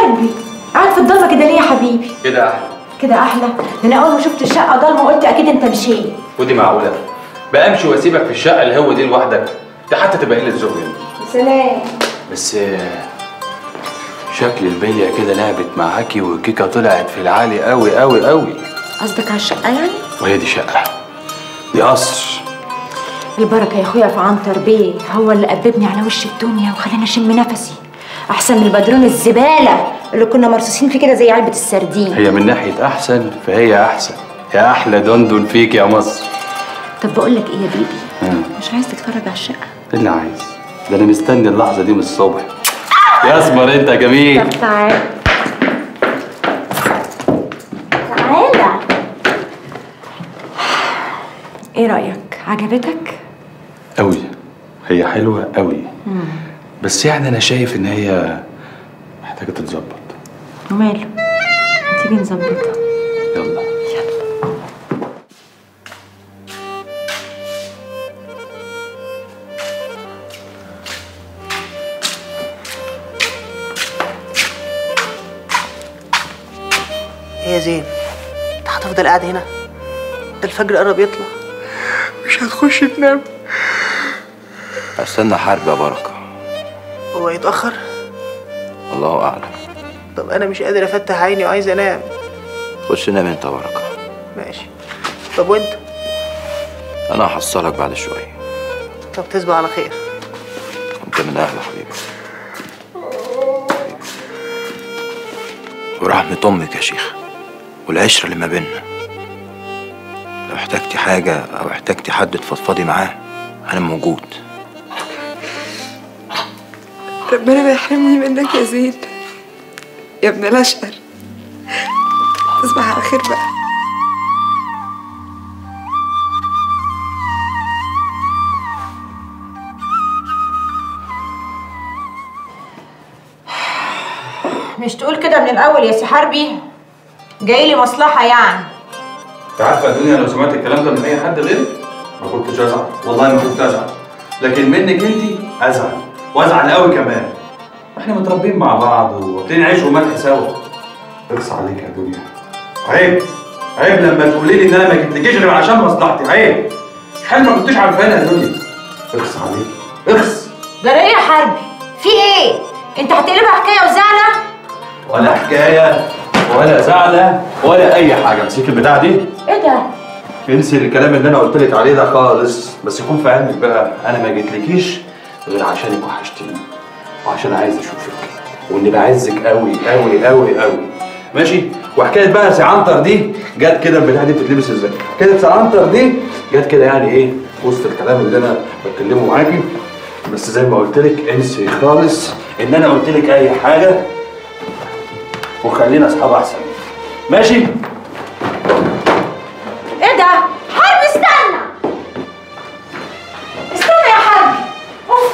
حربي قاعد في الضلمه كده ليه يا حبيبي كده احلى كده احلى ده انا اول ما شفت الشقه ضلمه قلت اكيد انت مشيت ودي معقوله بقى امشي واسيبك في الشقه اللي هو دي لوحدك ده حتى تبقى قله ذوق مني سلام بس آه، شكل البليه كده لعبت معاكي والكيكه طلعت في العالي قوي قوي قوي قصدك على الشقه يعني وهي دي شقه دي قصر البركه يا اخويا في عنتر بيه هو اللي قببني على وش الدنيا وخلاني اشم نفسي احسن من البدرون الزباله اللي كنا مرصوصين فيه كده زي علبه السردين هي من ناحيه احسن فهي احسن يا احلى دندن فيك يا مصر طب بقول لك ايه يا بيبي مم. مش عايز تتفرج على الشقه إيه اللي عايز ده انا مستني اللحظه دي من الصبح يا اسمر انت جميل طب تعال تعالى ايه رايك عجبتك قوي هي حلوه قوي بس يعني انا شايف ان هي محتاجه تتظبط وماله تيجي نظبطها يلا ايه يا زين انت هتفضل قاعد هنا ده الفجر قرب يطلع مش هتخش تنام استنى حرب يا بركة هو يتأخر الله أعلم طب انا مش قادر افتح عيني وعايز انام خش نام انت يا بركة ماشي طب وانت أنا هحصلك بعد شوية طب تصبح على خير أنت من أهل حبيبي ورحمة أمك يا شيخ والعشرة اللي ما بيننا لو احتجتي حاجة أو احتجتي حد تفضفضي معاه أنا موجود ربنا ما يحرمني منك يا زين يا ابن الاشقر تصبح على خير بقى مش تقول كده من الاول يا سي حربي جاي لي مصلحه يعني انت عارفه يا دنيا لو سمعت الكلام ده من اي حد غيرك ما كنتش ازعل والله ما كنت ازعل لكن منك انت ازعل وازعل قوي كمان احنا متربيين مع بعض واكلين عيش وملح سوا اقصى عليك يا دنيا عيب عيب لما تقولي لي ان انا ما جبتكيش غير عشان مصلحتي عيب حال ما كنتش عارفانا يا دنيا اقصى عليك اقص ده ايه يا حربي في ايه انت هتقلبها حكايه وزعله ولا حكايه ولا زعله ولا اي حاجه امسك البتاعه دي ايه ده انسي الكلام اللي انا قلت لك عليه ده خالص بس يكون في علمك بقى انا ما جيتلكيش غير عشانك وحشتيني وعشان عايز اشوفك واني بعزك قوي قوي قوي قوي ماشي وحكايه بقى سي عنتر دي جت كده البتاعه دي بتتلبس ازاي حكايه سي عنتر دي جت كده يعني ايه في وسط الكلام اللي انا بتكلمه معاكي بس زي ما قلت لك انسي خالص ان انا قلت لك اي حاجه وخلينا اصحاب احسن ماشي ايه ده حربي استنى استنى يا حربي أوف.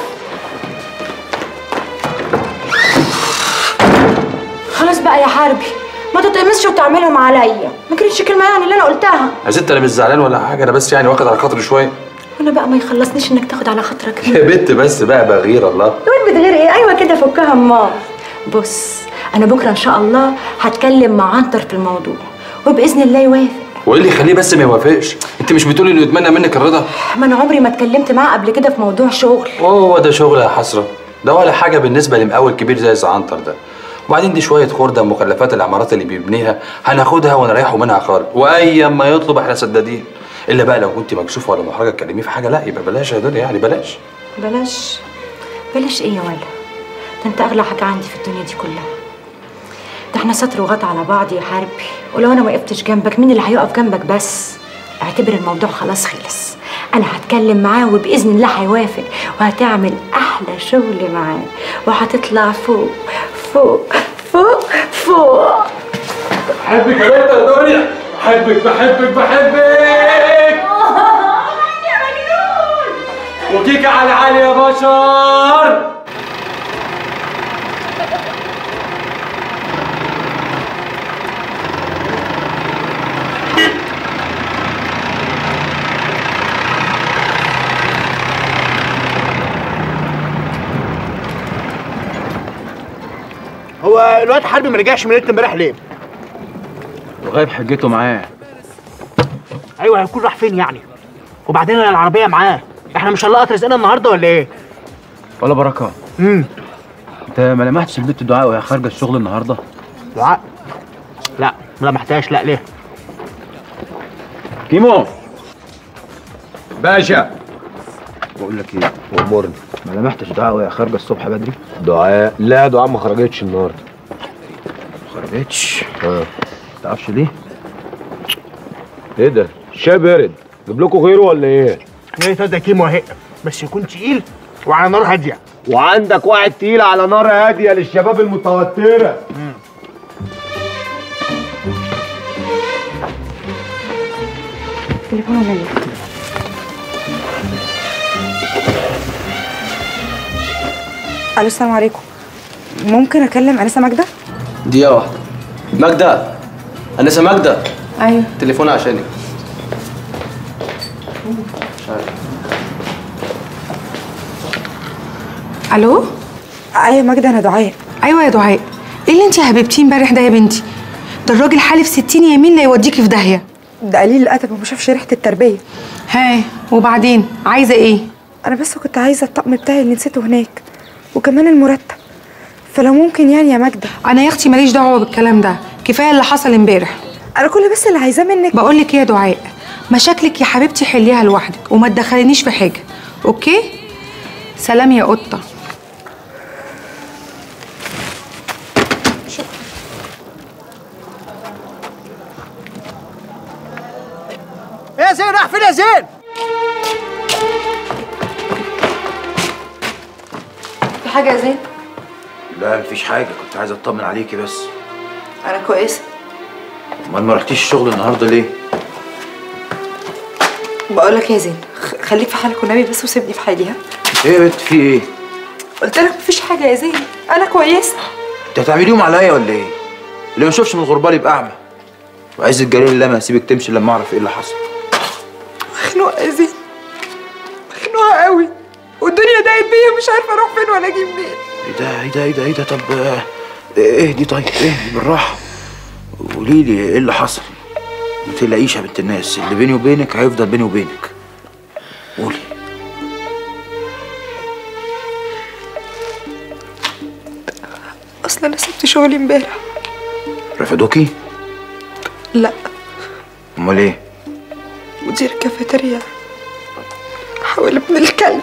خلاص بقى يا حربي ما تتقمصش وتعملهم عليا ما كانتش كلمه يعني اللي انا قلتها يا ست انا مش زعلان ولا حاجه انا بس يعني واخد على خاطري شويه وانا بقى ما يخلصنيش انك تاخد على خاطرك يا بنت بس بقى بغير الله وين بتغير ايه ايوه كده فكها امال بص انا بكره ان شاء الله هتكلم مع عنتر في الموضوع وباذن الله يوافق وايه اللي يخليه بس ما يوافقش انت مش بتقولي انه يتمنى منك الرضا ما انا عمري ما اتكلمت معاه قبل كده في موضوع شغل هو ده شغل يا حسره ده ولا حاجه بالنسبه لمقاول كبير زي العنتر ده وبعدين دي شويه خرده مخلفات العمارات اللي بيبنيها هناخدها ونريحه منها خالص واي ما يطلب احنا سدادين الا بقى لو كنت مكسوفه ولا محرجه تكلميه في حاجه لا يبقى بلاش يا دنيا يعني بلاش بلاش بلاش ايه يا ولا ده انت اغلى حاجه عندي في الدنيا دي كلها ده احنا سطر وغط على بعض يا حربي ولو انا ما وقفتش جنبك مين اللي هيقف جنبك بس اعتبر الموضوع خلاص خلص انا هتكلم معاه وباذن الله هيوافق وهتعمل احلى شغل معاه وهتطلع فوق فوق فوق فوق بحبك يا بنت يا دنيا بحبك بحبك بحبك وكيكه على علي يا بشر هو هو الواد حربي ما رجعش من ليله امبارح ليه؟ وغايب حجته معاه ايوه هيكون راح فين يعني؟ وبعدين أنا العربيه معاه احنا مش هنلقط رزقنا النهارده ولا ايه؟ ولا بركه امم انت ما لمحتش البت دعاء وهي خارجه الشغل النهارده دعاء لا ما لمحتهاش لا ليه؟ كيمو باشا بقول لك ايه امورني ما لمحتش دعاء وهي خارجه الصبح بدري دعاء لا دعاء ما خرجتش النهارده ما خرجتش اه تعرفش ليه ايه ده الشاي بارد جيب لكم غيره ولا ايه ايه ده كيمو اهي بس يكون تقيل وعلى نار هاديه وعندك واحد تقيل على نار هاديه للشباب المتوتره تليفون مين الو السلام عليكم ممكن اكلم انسه ماجده دقيقة واحدة ماجدة أنسة ماجدة ايوه تليفون عشانك مش عارف الو ايوه ماجده انا دعاء ايوه يا دعاء ايه اللي انت هببتيه امبارح ده يا بنتي ده الراجل حالف 60 يمين لا يوديكي في داهيه ده قليل الادب وما شافش ريحه التربيه ها وبعدين عايزه ايه انا بس كنت عايزه الطقم بتاعي اللي نسيته هناك وكمان المرتب فلو ممكن يعني يا ماجده انا يا اختي ماليش دعوه بالكلام ده كفايه اللي حصل امبارح انا كل بس اللي عايزاه منك بقول لك ايه يا دعاء مشاكلك يا حبيبتي حليها لوحدك وما تدخلينيش في حاجه اوكي سلام يا قطه ايه يا زين راح فين يا زين؟ في حاجه يا زين لا مفيش حاجه كنت عايز اطمن عليكي بس انا كويسه امال ما رحتيش الشغل النهارده ليه بقول لك يا زين خ- خليك في حالك والنبي بس وسيبني في حالي ها ايه يا بنت في ايه قلت لك مفيش حاجه يا زين انا كويسه انت هتعمليهم عليا ولا ايه اللي ما يشوفش من الغربال يبقى اعمى وعز الجليل الله ما هسيبك تمشي لما اعرف ايه اللي حصل مخنوقه يا زين مخنوقه قوي والدنيا ضاقت بيا مش عارفه اروح فين ولا اجي منين ايه ده ايه ده ايه ده ايه ده طب آه، ايه دي طيب ايه بالراحه قولي لي ايه اللي حصل ما تقلقيش يا بنت الناس اللي بيني وبينك هيفضل بيني وبينك قولي اصلا انا سبت شغلي امبارح رفضوكي لا امال ايه مدير الكافيتيريا حاول ابن الكلب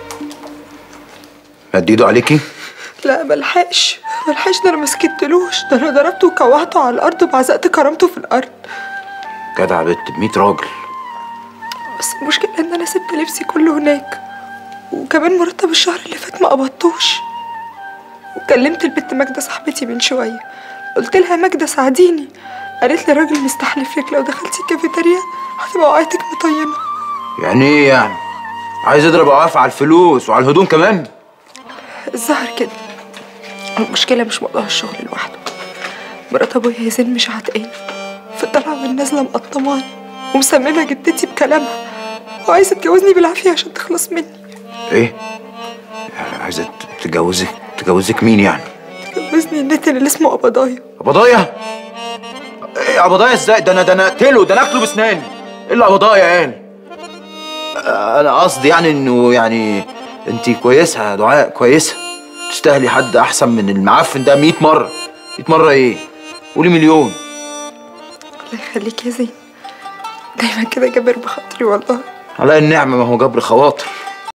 مد ايده عليكي لا ملحقش ملحقش ده انا ما سكتلوش ده انا ضربته وكوعته على الارض وبعزقت كرامته في الارض جدع بنت ب 100 راجل بس المشكله ان انا سبت لبسي كله هناك وكمان مرتب الشهر اللي فات ما قبضتوش وكلمت البت ماجده صاحبتي من شويه قلت لها ماجده ساعديني قالت لي الراجل مستحلف لك لو دخلتي الكافيتيريا هتبقى وقعتك مطينه يعني ايه يعني عايز يضرب عواف على الفلوس وعلى الهدوم كمان الظهر كده المشكلة مش موضوع الشغل لوحده مرات ابويا يزن مش عتقاني في الطلعة والنازلة مقطماني ومسممة جدتي بكلامها وعايزة تجوزني بالعافية عشان تخلص مني ايه عايزه تجوزك تجوزك مين يعني تجوزني النتن اللي اسمه قبضايا قبضايا ايه قبضايا ازاي ده انا ده انا اقتله ده انا اكله بسناني ايه اللي قبضايا يعني آه، انا قصدي يعني انه يعني انت كويسه يا دعاء كويسه تستاهلي حد احسن من المعفن ده 100 مره 100 مره ايه قولي مليون الله يخليك يا زين دايما كده جابر بخاطري والله على النعمه ما هو جبر خواطر